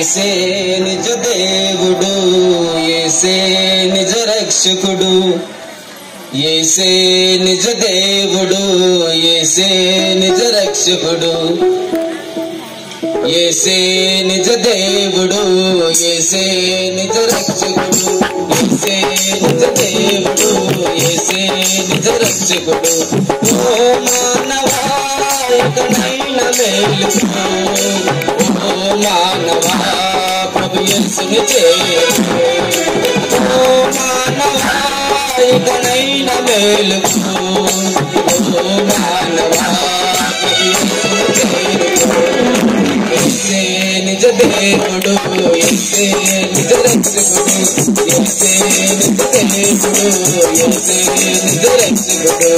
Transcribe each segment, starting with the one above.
ఏసే నిజ దేవుడు ఏసే నిజ రక్షకుడు ఏసే నిజ దేవుడు ఏసే నిజ రక్షకుడు ఏసే నిజ దేవుడు ఏసే నిజ రక్షకుడు ఏసే నిజ దేవుడు ఏసే నిజ రక్షకుడు ఓ మానవా ఇకనైన మేలుకో ఓ మానవా ప్రభు యేసుని చేరు ఓ మానవా ఇకనైన మేలుకో ఓ మానవా ప్రభు యేసుని చేరుకో ఏసే నిజ దేవుడు ఏసే నిజ రక్షకుడు ఏసే నిజ దేవుడు ఏసే నిజ రక్షకుడు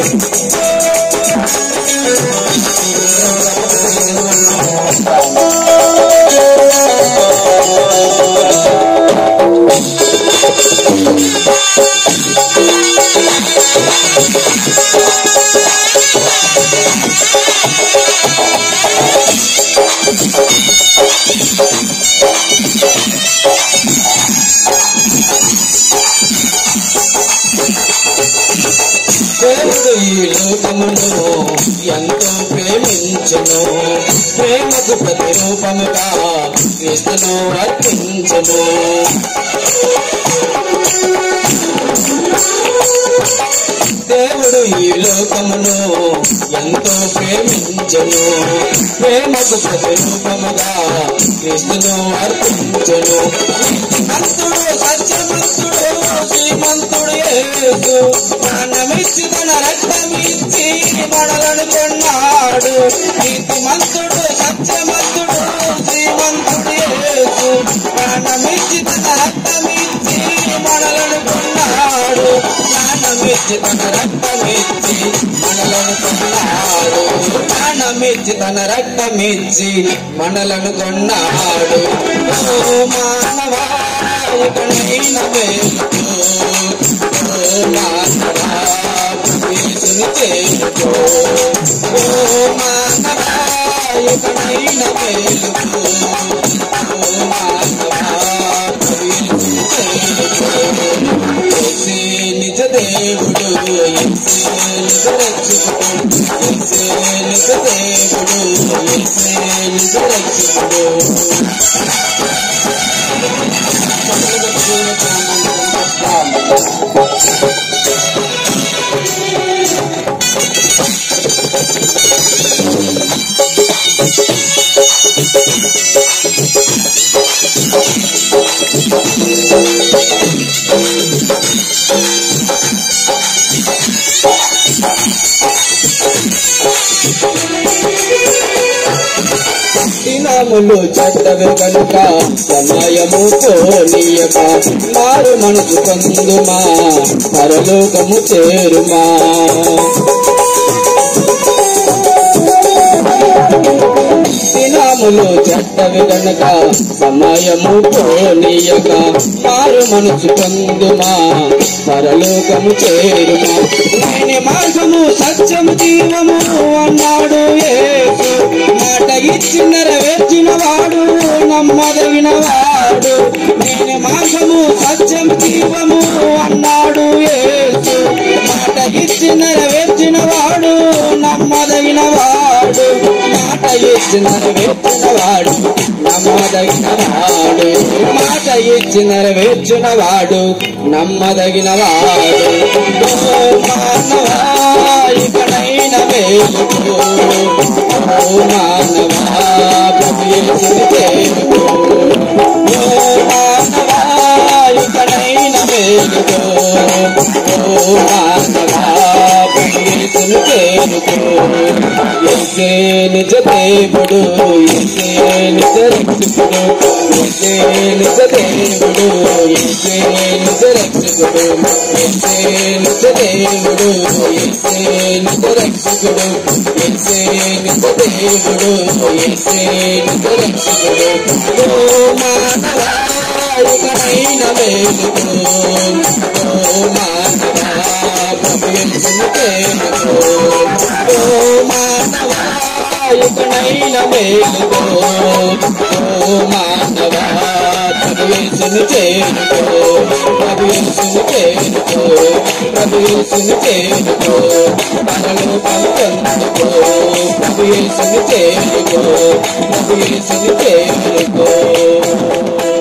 దేవుడు ఈ లోకమును ఎంతో ప్రేమించును ప్రేమకు ప్రతిరూపముగా క్రీస్తును అర్పించును దేవుడు ఈ లోకమును ఎంతో ప్రేమించును ప్రేమకు ప్రతిరూపముగా క్రీస్తును అర్పించును భక్తుడు సత్యమంతుడు శ్రీమంతుడు యేసు ప్రాణమిచ్చి తన రక్తమిచ్చి మనలను కొన్నాడు నీతిమంతుడు సత్యమంతుడు శ్రీమంతుడు యేసు ప్రాణమిచ్చి తన రక్తమిచ్చి మనలను కొన్నాడు ప్రాణమిచ్చి తన రక్తమిచ్చి మనలను కొన్నాడు ప్రాణమిచ్చి తన రక్తమిచ్చి మనలను కొన్నాడు ఓ మానవా ఇకనైన మేలుకో ఓ మానవా యేసుని చేరుకో ఓ మానవా ఇకనైన మేలుకో ఓ మానవా యేసుని చేరుకో ఏసే నిజ దేవుడు ఏసే నిజ రక్షకుడు ఏసే నిజ దేవుడు ఏసే నిజ రక్షకుడు దినములు చెడ్డవి కనుక సమయము పోనీయక మారు మనసు కందుమా పరలోకము చేరుమా దినములు చెడ్డవి కనుక సమయము పోనీయక మారు మనసు కందుమా పరలోకము చేరుమా నేను మార్గము సత్యము జీవము అన్నాడు యేసు మాట ఇచ్చి నెరవేర్చిన వాడు నమ్మదగిన వాడు నేను మార్గము సత్యం జీవము అన్నాడు యేసు మాట ఇచ్చి నెరవేర్చిన వాడు నమ్మదగిన వాడు మాట ఇచ్చి నెరవేర్చిన వాడు నమ్మదగిన వాడు మాట ఇచ్చి నెరవేర్చిన వాడు నమ్మదగిన వాడు ఓ మానవా ఇకనైన మేలుకో ఓ మానవా ప్రభు యేసుని చేరుకో ఓ మానవా ఇకనైన మేలుకో ఓ మానవా ప్రభు యేసుని చేరుకో ఏసే నిజ దేవుడు ఏసే నిజ రక్షకుడు ఏసే నిజ దేవుడు ఏసే నిజ రక్షకుడు ఏసే నిజ దేవుడు ఏసే నిజ రక్షకుడు ఏసే నిజ దేవుడు ఏసే నిజ రక్షకుడు ఓ మానవా ఇకనైన మేలుకో ఓ మానవా ప్రభు యేసుని చేరుకో ఓ మానవా ఇకనైన చేసిన మేలుతో ఓ మానవా ప్రభు యేసును చేరుకో ప్రభు యేసును చేరుకో ప్రభు యేసును చేరుకో పరలోకం పొందుకో ప్రభు యేసును చేరుకో ప్రభు యేసును చేరుకో